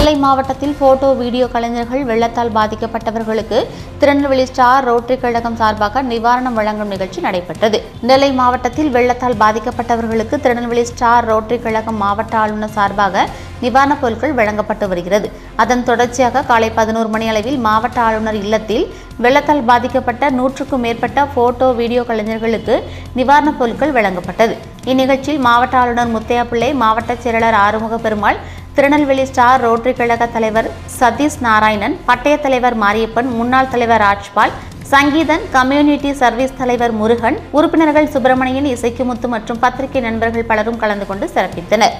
நெல்லை மாவட்டத்தில் photo video கலைஞர்கள் வெள்ளத்தால் பாதிக்கப்பட்டவர்களுக்கு திருநெல்வேலி ஸ்டார் ரோட்டரி கழகம் சார்பாக நிவாரணம் வழங்கும் நிகழ்ச்சி நடைபெற்றது நெல்லை மாவட்டத்தில் வெள்ளத்தால் பாதிக்கப்பட்டவர்களுக்கு திருநெல்வேலி ஸ்டார் ரோட்டரி கழகம் மாவட்ட ஆளுநர் சார்பாக நிவாரணப் பொருட்கள் வழங்கப்பட்டு வருகிறது அதன் தொடர்ச்சியாக காலை பதினோரு மணி அளவில் மாவட்ட ஆளுநர் இல்லத்தில் வெள்ளத்தால் பாதிக்கப்பட்ட நூற்றுக்கும் மேற்பட்ட போட்டோ வீடியோ கலைஞர்களுக்கு நிவாரணப் பொருட்கள் வழங்கப்பட்டது இந்நிகழ்ச்சியில் மாவட்ட ஆளுநர் முத்தையா பிள்ளை மாவட்ட செயலாளர் ஆறுமுக பெருமாள் திருநெல்வேலி ஸ்டார் ரோட்டரி கழக தலைவர் சதீஷ் நாராயணன் பட்டய தலைவர் மாரியப்பன் முன்னாள் தலைவர் ராஜ்பால் சங்கீதன் கம்யூனிட்டி சர்வீஸ் தலைவர் முருகன் உறுப்பினர்கள் சுப்பிரமணியன் இசைக்குமுத்து மற்றும் பத்திரிகை நண்பர்கள் பலரும் கலந்து கொண்டு சிறப்பித்தனர்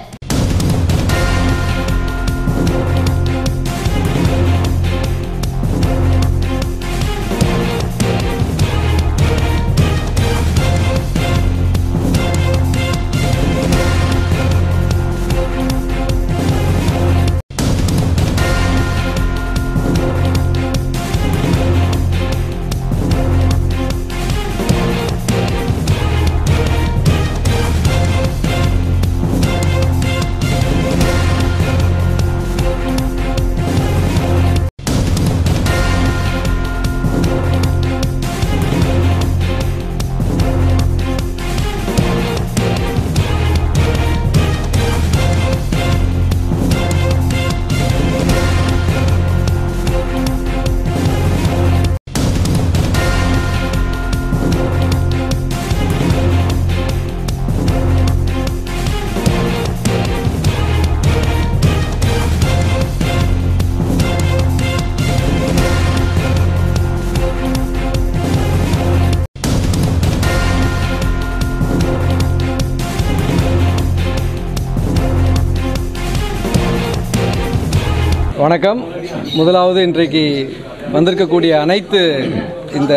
வணக்கம் முதலாவது இன்றைக்கு வந்திருக்கக்கூடிய அனைத்து இந்த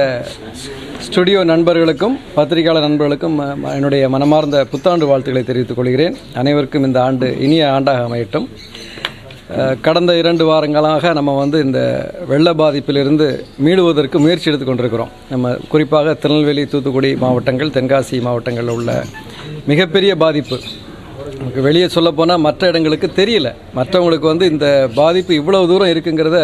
ஸ்டுடியோ நண்பர்களுக்கும் பத்திரிகையாளர் நண்பர்களுக்கும் ம- ம- என்னுடைய மனமார்ந்த புத்தாண்டு வாழ்த்துக்களை தெரிவித்துக் கொள்கிறேன் அனைவருக்கும் இந்த ஆண்டு இனிய ஆண்டாக அமையட்டும் அஹ், கடந்த இரண்டு வாரங்களாக நம்ம வந்து இந்த வெள்ள பாதிப்பிலிருந்து மீளுவதற்கு முயற்சி எடுத்துக் கொண்டிருக்கிறோம் நம்ம குறிப்பாக திருநெல்வேலி தூத்துக்குடி மாவட்டங்கள் தென்காசி மாவட்டங்களில் உள்ள மிகப்பெரிய பாதிப்பு நமக்கு வெளியே சொல்ல போனால் மற்ற இடங்களுக்கு தெரியல மற்றவங்களுக்கு வந்து இந்த பாதிப்பு இவ்வளவு தூரம் இருக்குங்கிறத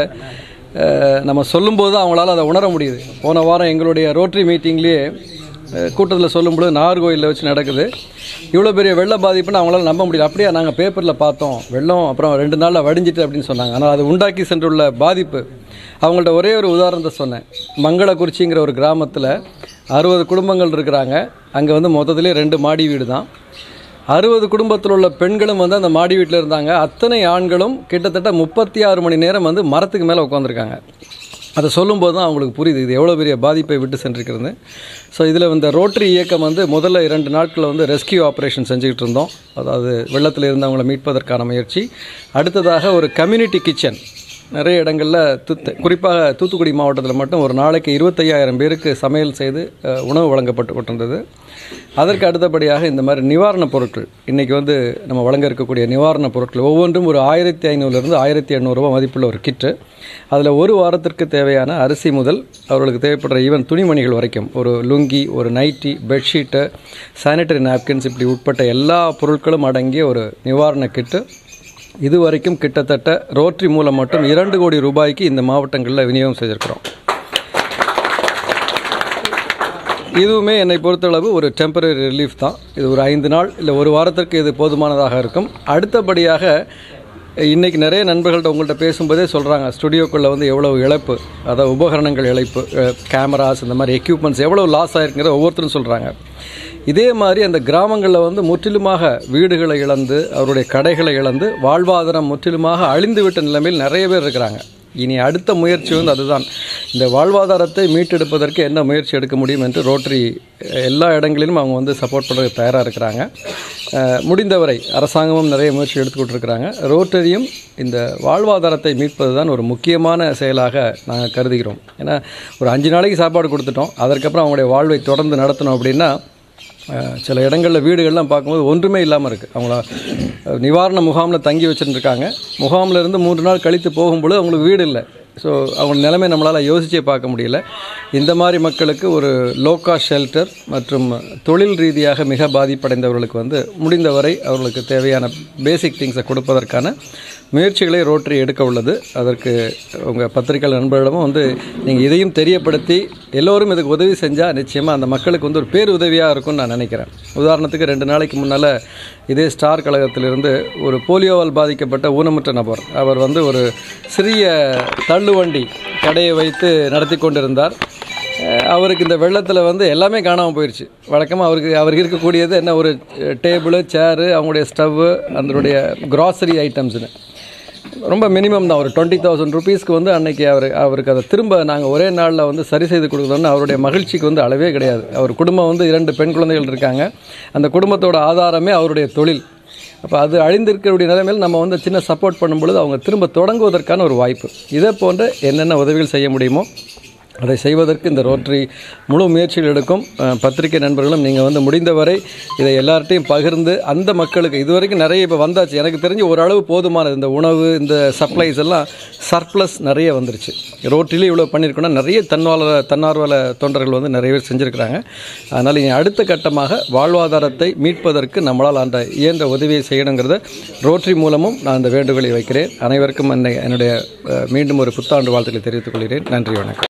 அஹ், நம்ம சொல்லும்போது தான் அவங்களால அதை உணர முடியுது போன வாரம் எங்களுடைய ரோட்டரி மீட்டிங்லேயே கூட்டத்தில் சொல்லும்போது நாகர்கோயிலில் வச்சு நடக்குது இவ்வளோ பெரிய வெள்ள பாதிப்புன்னு அவங்களால நம்ப முடியல அப்படியே நாங்கள் பேப்பரில் பார்த்தோம் வெள்ளம் அப்புறம் ரெண்டு நாளில் வடிஞ்சிட்டு அப்படின்னு சொன்னாங்க ஆனால் அது உண்டாக்கி சென்றுள்ள பாதிப்பு அவங்கள்ட்ட ஒரே ஒரு உதாரணத்தை சொன்னேன் மங்களக்குறிச்சிங்கிற ஒரு கிராமத்தில் அறுபது குடும்பங்கள் இருக்கிறாங்க அங்கே வந்து மொத்தத்திலே ரெண்டு மாடி வீடு தான் அறுபது குடும்பத்தில் உள்ள பெண்களும் வந்து அந்த மாடி வீட்டில் இருந்தாங்க அத்தனை ஆண்களும் கிட்டத்தட்ட முப்பத்தி ஆறு மணி நேரம் வந்து மரத்துக்கு மேலே உட்காந்துருக்காங்க அதை சொல்லும்போது தான் அவங்களுக்கு புரியுது இது எவ்வளோ பெரிய பாதிப்பை விட்டு சென்றிருக்கிறது ஸோ இதில் இந்த ரோட்டரி இயக்கம் வந்து முதல்ல இரண்டு நாட்களில் வந்து ரெஸ்கியூ ஆப்ரேஷன் செஞ்சுக்கிட்டு இருந்தோம் அதாவது வெள்ளத்தில் இருந்தவங்களை மீட்பதற்கான முயற்சி அடுத்ததாக ஒரு கம்யூனிட்டி கிச்சன் நிறைய இடங்களில் தூத்து குறிப்பாக தூத்துக்குடி மாவட்டத்தில் மட்டும் ஒரு நாளைக்கு இருபத்தையாயிரம் பேருக்கு சமையல் செய்து அஹ், உணவு வழங்கப்பட்டு கொண்டிருந்தது அதற்கு அடுத்தபடியாக இந்த மாதிரி நிவாரணப் பொருட்கள் இன்றைக்கி வந்து நம்ம வழங்க இருக்கக்கூடிய நிவாரணப் பொருட்கள் ஒவ்வொன்றும் ஒரு ஆயிரத்தி ஐநூறுலேருந்து ஆயிரத்தி எண்ணூறுரூவா மதிப்புள்ள ஒரு கிட்டு அதில் ஒரு வாரத்திற்கு தேவையான அரிசி முதல் அவர்களுக்கு தேவைப்படுற ஈவன் துணிமணிகள் வரைக்கும் ஒரு லுங்கி ஒரு நைட்டி பெட்ஷீட்டு சானிட்டரி நாப்கின்ஸ் இப்படி உட்பட்ட எல்லா பொருட்களும் அடங்கிய ஒரு நிவாரண கிட்டு இதுவரைக்கும் கிட்டத்தட்ட ரோட்டரி மூலம் மட்டும் இரண்டு கோடி ரூபாய்க்கு இந்த மாவட்டங்களில் விநியோகம் செய்திருக்கிறோம் இதுவுமே என்னை பொறுத்தளவு ஒரு டெம்பரரி ரிலீஃப் தான் இது ஒரு ஐந்து நாள் இல்லை ஒரு வாரத்திற்கு இது போதுமானதாக இருக்கும் அடுத்தபடியாக இன்னைக்கு நிறைய நண்பர்கள்ட்ட உங்கள்கிட்ட பேசும்போதே சொல்கிறாங்க ஸ்டுடியோக்குள்ளே வந்து எவ்வளவு இழப்பு அதாவது உபகரணங்கள் இழப்பு கேமராஸ் இந்த மாதிரி எக்யூப்மெண்ட்ஸ் எவ்வளோ லாஸ் ஆயிருக்குங்கிறத ஒவ்வொருத்தரும் சொல்கிறாங்க இதே மாதிரி அந்த கிராமங்களில் வந்து முற்றிலுமாக வீடுகளை இழந்து அவருடைய கடைகளை இழந்து வாழ்வாதாரம் முற்றிலுமாக அழிந்துவிட்ட நிலைமையில் நிறைய பேர் இருக்கிறாங்க இனி அடுத்த முயற்சி வந்து அதுதான் இந்த வாழ்வாதாரத்தை மீட்டெடுப்பதற்கு என்ன முயற்சி எடுக்க முடியும் என்று ரோட்டரி அஹ், எல்லா இடங்களிலும் அவங்க வந்து சப்போர்ட் பண்ணுறதுக்கு தயாராக இருக்கிறாங்க அஹ், முடிந்தவரை அரசாங்கமும் நிறைய முயற்சி எடுத்துக்கிட்டு இருக்கிறாங்க ரோட்டரியும் இந்த வாழ்வாதாரத்தை மீட்பது தான் ஒரு முக்கியமான செயலாக நாங்கள் கருதுகிறோம் ஏன்னா ஒரு அஞ்சு நாளைக்கு சாப்பாடு கொடுத்துட்டோம் அதற்கப்புறம் அவங்களுடைய வாழ்வை தொடர்ந்து நடத்தணும் அப்படின்னா அஹ், சில இடங்களில் வீடுகள்லாம் பார்க்கும்போது ஒன்றுமே இல்லாமல் இருக்குது அவங்கள அஹ், நிவாரண முகாமில் தங்கி வச்சுருக்காங்க முகாமில் இருந்து மூன்று நாள் கழித்து போகும்பொழுது அவங்களுக்கு வீடு இல்லை ஸோ அவங்க நிலைமை நம்மளால் யோசிச்சே பார்க்க முடியல இந்த மாதிரி மக்களுக்கு ஒரு லோ காஸ்ட் ஷெல்டர் மற்றும் தொழில் ரீதியாக மிக பாதிப்படைந்தவர்களுக்கு வந்து முடிந்தவரை அவர்களுக்கு தேவையான பேசிக் திங்ஸை கொடுப்பதற்கான முயற்சிகளை ரோட்டரி எடுக்க உள்ளது அதற்கு உங்கள் பத்திரிகையாளர் நண்பர்களிடமும் வந்து நீங்கள் இதையும் தெரியப்படுத்தி எல்லோரும் இதுக்கு உதவி செஞ்சால் நிச்சயமாக அந்த மக்களுக்கு வந்து ஒரு பேர் உதவியாக இருக்கும்னு நான் நினைக்கிறேன் உதாரணத்துக்கு ரெண்டு நாளைக்கு முன்னால் இதே ஸ்டார் கழகத்திலிருந்து ஒரு போலியோவால் பாதிக்கப்பட்ட ஊனமுற்ற நபர் அவர் வந்து ஒரு சிறிய தள்ளுவண்டி கடையை வைத்து நடத்தி கொண்டிருந்தார் அஹ் அவருக்கு இந்த வெள்ளத்தில் வந்து எல்லாமே காணாமல் போயிடுச்சு வழக்கமாக அவருக்கு அவருக்கு இருக்கக்கூடியது என்ன ஒரு டேபிள் சேரு அவங்களுடைய ஸ்டவ்வு அதனுடைய கிராசரி ஐட்டம்ஸ்னு ரொம்ப மினிமம் தான் ஒரு டுவெண்ட்டி தௌசண்ட் ருபீஸ்க்கு வந்து அன்னைக்கு அவர் அவருக்கு அதை திரும்ப நாங்கள் ஒரே நாளில் வந்து சரி செய்து கொடுக்கணும்னு அவருடைய மகிழ்ச்சிக்கு வந்து அளவே கிடையாது அவர் குடும்பம் வந்து இரண்டு பெண் குழந்தைகள் இருக்காங்க அந்த குடும்பத்தோட ஆதாரமே அவருடைய தொழில் அப்போ அது அழிந்திருக்கக்கூடிய நிலைமையில் நம்ம வந்து சின்ன சப்போர்ட் பண்ணும்பொழுது அவங்க திரும்ப தொடங்குவதற்கான ஒரு வாய்ப்பு இதே போன்ற என்னென்ன உதவிகள் செய்ய முடியுமோ அதை செய்வதற்கு இந்த ரோட்டரி முழு முயற்சிகள் எடுக்கும் அஹ், பத்திரிகை நண்பர்களும் நீங்கள் வந்து முடிந்தவரை இதை எல்லார்ட்டையும் பகிர்ந்து அந்த மக்களுக்கு இதுவரைக்கும் நிறைய இப்போ வந்தாச்சு எனக்கு தெரிஞ்சு ஓரளவு போதுமானது இந்த உணவு இந்த சப்ளைஸ் எல்லாம் சர்ப்ளஸ் நிறைய வந்துருச்சு ரோட்டிலே இவ்வளோ பண்ணியிருக்கோன்னா நிறைய தன்னார்வ தன்னார்வல தொண்டர்கள் வந்து நிறைய பேர் செஞ்சுருக்கிறாங்க அதனால் இனி அடுத்த கட்டமாக வாழ்வாதாரத்தை மீட்பதற்கு நம்மளால் அந்த இயன்ற உதவியை செய்யணுங்கிறத ரோட்டரி மூலமும் நான் இந்த வேண்டுகோளை வைக்கிறேன் அனைவருக்கும் என்னை- என்னுடைய அஹ், மீண்டும் ஒரு புத்தாண்டு வாழ்த்துக்களை தெரிவித்துக் கொள்கிறேன் நன்றி வணக்கம்